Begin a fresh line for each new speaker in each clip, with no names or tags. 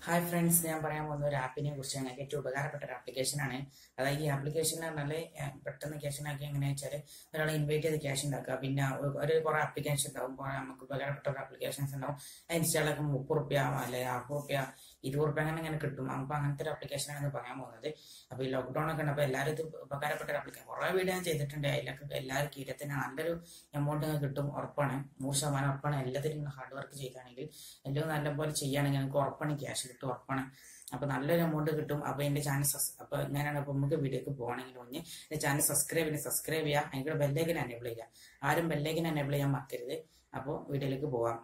hi friends ഞാൻ പറയാൻ പോകുന്ന ഒരു ആപ്പിനെ കുറിച്ച് ഞങ്ങൾക്ക് ഏറ്റവും ഉപകാരപ്പെട്ട ഒരു ആപ്ലിക്കേഷനാണ് അതായത് ഈ ആപ്ലിക്കേഷൻ പറഞ്ഞാൽ പെട്ടെന്ന് ക്യാഷ് ഉണ്ടാക്കി എങ്ങനെയാ വെച്ചാൽ ഒരാളെ ഇൻവൈറ്റ് ചെയ്ത് ക്യാഷ് ഉണ്ടാക്കുക പിന്നെ ഒരു കുറെ ആപ്ലിക്കേഷൻ ഉണ്ടാവും കുറെ നമുക്ക് ഉപകാരപ്പെട്ട ഒരു ആപ്ലിക്കേഷൻസ് ഉണ്ടാവും ഇൻസ്റ്റാൾ ആക്കുമ്പോൾ മുപ്പത് റുപ്യ അല്ലെ നാൽപ്പത് റുപ്യ ഇരുപത് റുപ്യ അങ്ങനെ അങ്ങനെ കിട്ടും അപ്പോൾ അങ്ങനത്തെ ഒരു ആപ്ലിക്കേഷനാണ് പറയാൻ പോകുന്നത് അപ്പോൾ ഈ ലോക്ക്ഡൗൺ ഒക്കെ ഉണ്ട് അപ്പോൾ എല്ലാവരും ഇത് ഉപകാരപ്പെട്ട ഒരു ആപ്ലിക്കേഷൻ കുറേ വീഡിയോ ഞാൻ ചെയ്തിട്ടുണ്ട് അതിലൊക്കെ എല്ലാവരും കീരത്തിന് നല്ലൊരു എമൗണ്ട് കിട്ടും ഉറപ്പാണ് നൂറ് ശതമാനം ഉറപ്പാണ് എല്ലാത്തിനും ഹാർഡ് വർക്ക് ചെയ്താണെങ്കിൽ എല്ലാം നല്ലപോലെ ചെയ്യുകയാണെങ്കിൽ നിങ്ങൾക്ക് ഉറപ്പാണ് ക്യാഷ് കിട്ടും ഉറപ്പാണ് അപ്പൊ നല്ലൊരു എമൗണ്ട് കിട്ടും അപ്പൊ എന്റെ ചാനൽ അപ്പൊ ഞാനാണ് അപ്പൊ നമുക്ക് വീഡിയോക്ക് പോകണമെങ്കിൽ മുന്നേ എന്റെ ചാനൽ സബ്സ്ക്രൈബ് ചെയ്യുക സബ്സ്ക്രൈബ് ചെയ്യുക അതിന്റെ ബെല്ലേക്കിന് എനേബിൾ ചെയ്യുക ആരും ബെല്ലേക്കിന് എനേബിൾ ചെയ്യാൻ മറക്കരുത് അപ്പോൾ വീഡിയോയിലേക്ക് പോവാം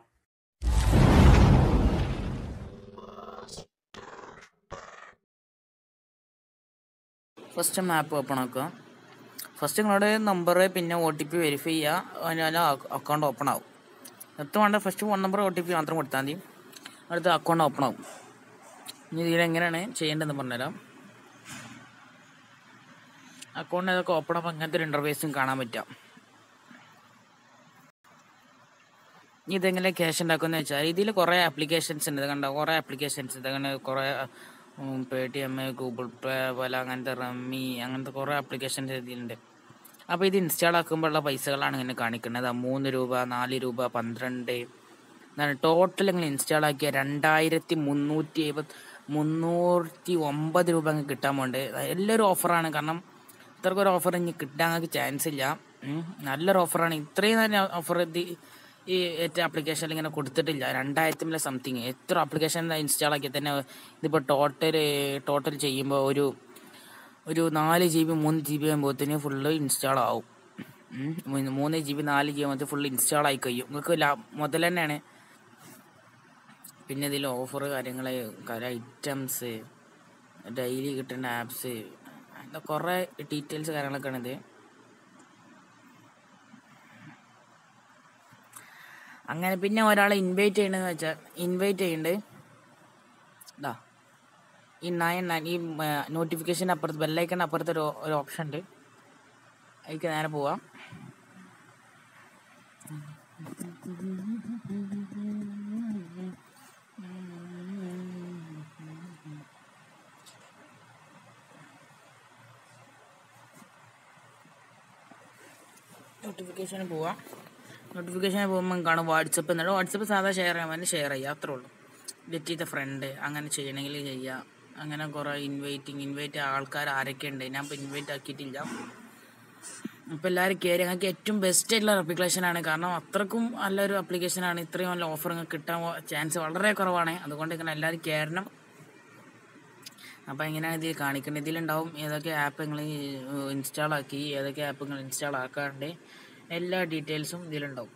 ഫസ്റ്റ് മാപ്പ് ഓപ്പൺ ആക്കുക ഫസ്റ്റ് നിങ്ങളുടെ നമ്പർ പിന്നെ ഒ ടി പി വെരിഫൈ ചെയ്യുക അതിന് അക്കൗണ്ട് ഓപ്പൺ ആവും എത്ര വേണ്ട first phone number O T P മാത്രം കൊടുത്താൽ മതി അടുത്ത അക്കൗണ്ട് ഓപ്പൺ ആവും ഇനി ഇതിലെങ്ങനെയാണ് ചെയ്യേണ്ടതെന്ന് പറഞ്ഞുതരാം അക്കൗണ്ട് അതൊക്കെ ഓപ്പൺ ആകുമ്പോൾ അങ്ങനത്തെ ഒരു ഇൻ്റർവേസും കാണാൻ പറ്റാം ഇനി ഇതെങ്ങനെ ക്യാഷ് ഉണ്ടാക്കുമെന്ന് വെച്ചാൽ ഇതിൽ കുറേ ആപ്ലിക്കേഷൻസ് ഉണ്ട് ഇത് കണ്ടോ കുറേ ആപ്ലിക്കേഷൻസ് ഇതങ്ങനെ കുറേ Paytm Google Pay പോലെ അങ്ങനത്തെ റമ്മി അങ്ങനത്തെ കുറേ ആപ്ലിക്കേഷൻസ് ഇതിലുണ്ട് അപ്പോൾ ഇത് ഇൻസ്റ്റാൾ ആക്കുമ്പോഴുള്ള പൈസകളാണ് ഇങ്ങനെ കാണിക്കുന്നത് മൂന്ന് രൂപ നാല് രൂപ പന്ത്രണ്ട് എന്താണ് ടോട്ടൽ ഇങ്ങനെ ഇൻസ്റ്റാൾ ആക്കിയ രണ്ടായിരത്തി മുന്നൂറ്റി എഴുപത് മുന്നൂറ്റി ഒമ്പത് രൂപ അങ്ങ് കിട്ടാൻ പോണ്ട് എല്ലാവരും ഓഫറാണ് കാരണം ഇത്രക്കൊരു ഓഫർ ഇനി കിട്ടാൻ നിങ്ങൾക്ക് ചാൻസ് ഇല്ല നല്ലൊരു ഓഫറാണ് ഇത്രയും നല്ല ഓഫർ ഇത് ഈ ഏറ്റവും ആപ്ലിക്കേഷനിൽ ഇങ്ങനെ കൊടുത്തിട്ടില്ല രണ്ടായിരത്തി മേലെ സംതിങ് എത്ര ആപ്ലിക്കേഷൻ ഇൻസ്റ്റാൾ ആക്കിയാൽ തന്നെ ഇതിപ്പോൾ ടോട്ടൽ ടോട്ടൽ ചെയ്യുമ്പോൾ ഒരു ഒരു നാല് ജി ബി മൂന്ന് ജി ബി ആകുമ്പോഴത്തേന് ഫുള്ള് ഇൻസ്റ്റാൾ ആവും മൂന്ന് ജി ബി നാല് ജി ബി ആകുമ്പോൾ ഫുള്ള് ഇൻസ്റ്റാൾ ആയി കഴിയും നിങ്ങൾക്ക് മുതൽ തന്നെയാണ് പിന്നെ ഇതിൽ ഓഫർ കാര്യങ്ങൾ ഐറ്റംസ് ഡെയിലി കിട്ടുന്ന ആപ്സ് അങ്ങനെ കുറേ ഡീറ്റെയിൽസ് കാര്യങ്ങളൊക്കെയാണ് ഇത് അങ്ങനെ പിന്നെ ഒരാളെ ഇൻവൈറ്റ് ചെയ്യണമെന്ന് വെച്ചാൽ ഇൻവൈറ്റ് ചെയ്യുന്നുണ്ട് ഇതാ ഈ നയൻ നയൻ ഈ നോട്ടിഫിക്കേഷൻ അപ്പുറത്ത് ബെല്ലൈക്കൺ അപ്പുറത്ത് ഒരു ഒരു ഓപ്ഷൻ ഉണ്ട് അതിലേക്ക് നേരെ പോവാം നോട്ടിഫിക്കേഷന് പോവാം നോട്ടിഫിക്കേഷന് പോകുമ്പോൾ കാണും വാട്സപ്പ് എന്നിട്ട് വാട്സപ്പ് സാധാ ഷെയർ ചെയ്യാൻ വേണ്ടി ഷെയർ ചെയ്യുക അത്രേ ഉള്ളൂ ഗെറ്റ് ചെയ്ത ഫ്രണ്ട് അങ്ങനെ ചെയ്യണമെങ്കിൽ ചെയ്യുക അങ്ങനെ കുറേ ഇൻവൈറ്റിങ് ഇൻവൈറ്റ് ആൾക്കാർ ആരൊക്കെ ഉണ്ട് ഞാൻ ഇപ്പോൾ ഇൻവൈറ്റ് ആക്കിയിട്ടില്ല അപ്പോൾ എല്ലാവരും കയറി ഞങ്ങൾക്ക് ഏറ്റവും ബെസ്റ്റ് ആയിട്ടുള്ള ആപ്ലിക്കേഷനാണ് കാരണം അത്രക്കും നല്ലൊരു ആപ്ലിക്കേഷനാണ് ഇത്രയും നല്ല ഓഫർ കിട്ടാൻ ചാൻസ് വളരെ കുറവാണ് അതുകൊണ്ട് ഇങ്ങനെ എല്ലാവരും കയറണം അപ്പോൾ എങ്ങനെയാണ് ഇതിൽ കാണിക്കുന്നത് ഇതിലുണ്ടാവും ഏതൊക്കെ ആപ്പ് നിങ്ങൾ ഇൻസ്റ്റാൾ ആക്കി ഏതൊക്കെ ആപ്പ് നിങ്ങൾ ഇൻസ്റ്റാൾ ആക്കാണ്ട് എല്ലാ ഡീറ്റെയിൽസും ഇതിലുണ്ടാവും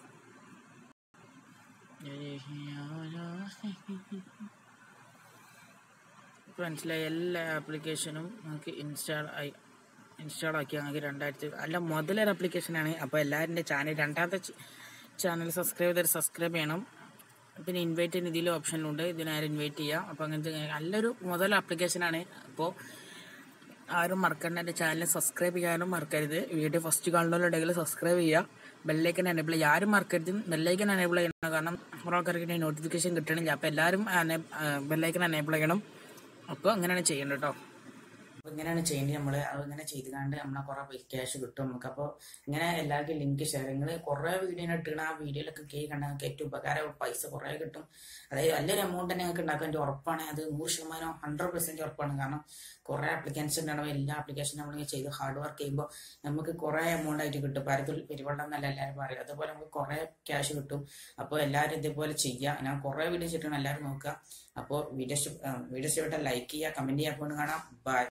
മനസ്സിലായി എല്ലാ ആപ്ലിക്കേഷനും നമുക്ക് ഇൻസ്റ്റാൾ ആയി ഇൻസ്റ്റാൾ ആക്കി നമുക്ക് രണ്ടായിരത്തി അല്ല മുതലൊരു ആപ്ലിക്കേഷനാണ് അപ്പോൾ എല്ലാവരും എൻ്റെ ചാനൽ രണ്ടാമത്തെ ചാനൽ സബ്സ്ക്രൈബ് ചെയ്ത് സബ്സ്ക്രൈബ് ചെയ്യണം പിന്നെ ഇൻവൈറ്റ് ചെയ്യുന്ന ഇതിലും ഓപ്ഷനുണ്ട് ഇതിനാരും ഇൻവൈറ്റ് ചെയ്യാം അപ്പോൾ അങ്ങനത്തെ നല്ലൊരു മുതൽ ആപ്ലിക്കേഷനാണ് അപ്പോൾ ആരും മറക്കണ്ട എൻ്റെ ചാനൽ സബ്സ്ക്രൈബ് ചെയ്യാനും മറക്കരുത് വീഡിയോ ഫസ്റ്റ് കാണുന്നവരുണ്ടെങ്കിൽ സബ്സ്ക്രൈബ് ചെയ്യുക ബെല്ലൈക്കൻ എനേബിൾ ചെയ്യുക ആരും മറക്കരുത് ബെല്ലൈക്കൻ എനേബിൾ ചെയ്യണം കാരണം കുറേ ആൾക്കാർക്ക് നോട്ടിഫിക്കേഷൻ കിട്ടണില്ല അപ്പോൾ എല്ലാവരും ബെല്ലൈക്കൻ എനേബിൾ ചെയ്യണം അപ്പോൾ അങ്ങനെയാണ് ചെയ്യേണ്ടത് കേട്ടോ അപ്പോൾ ഇങ്ങനെയാണ് ചെയ്യേണ്ടത് നമ്മൾ അത് ഇങ്ങനെ ചെയ്ത് കണ്ട് നമ്മളെ കുറേ ക്യാഷ് കിട്ടും നമുക്ക് അപ്പോൾ ഇങ്ങനെ എല്ലാവർക്കും ലിങ്ക് ഷെയർ നിങ്ങൾ കുറേ വീഡിയോ ഇട്ടിട്ട് ആ വീഡിയോയിലൊക്കെ കേ കണ്ടാൽ നിങ്ങൾക്ക് ഏറ്റവും ഉപകാരം പൈസ കുറേ കിട്ടും അതായത് നല്ലൊരു എമൗണ്ട് തന്നെ നിങ്ങൾക്ക് ഉണ്ടാക്കാൻ വേണ്ടി ഉറപ്പാണ് അത് നൂറ് ശതമാനം ഹൺഡ്രഡ് പെർസെൻറ്റ് ഉറപ്പാണ് കാരണം കുറേ ആപ്ലിക്കേഷൻസ് ഉണ്ടാവും എല്ലാ ആപ്ലിക്കേഷനും നമ്മളിങ്ങനെ ചെയ്ത് ഹാർഡ് വർക്ക് ചെയ്യുമ്പോൾ നമുക്ക് കുറേ എമൗണ്ട് ആയിട്ട് കിട്ടും പരത്തിൽ പെരുവെള്ളം എന്നല്ല എല്ലാവരും പറയും അതുപോലെ നമുക്ക് കുറേ ക്യാഷ് കിട്ടും അപ്പോൾ എല്ലാവരും ഇതേപോലെ ചെയ്യുക ഞാൻ കുറേ വീഡിയോ ചെയ്തിട്ടാണ് എല്ലാവരും നോക്കുക അപ്പോൾ വീഡിയോ വീഡിയോ ഇഷ്ടപ്പെട്ടാൽ ലൈക്ക് ചെയ്യുക കമൻറ്റ് ചെയ്യുക കൊണ്ട് കാണാം ബൈ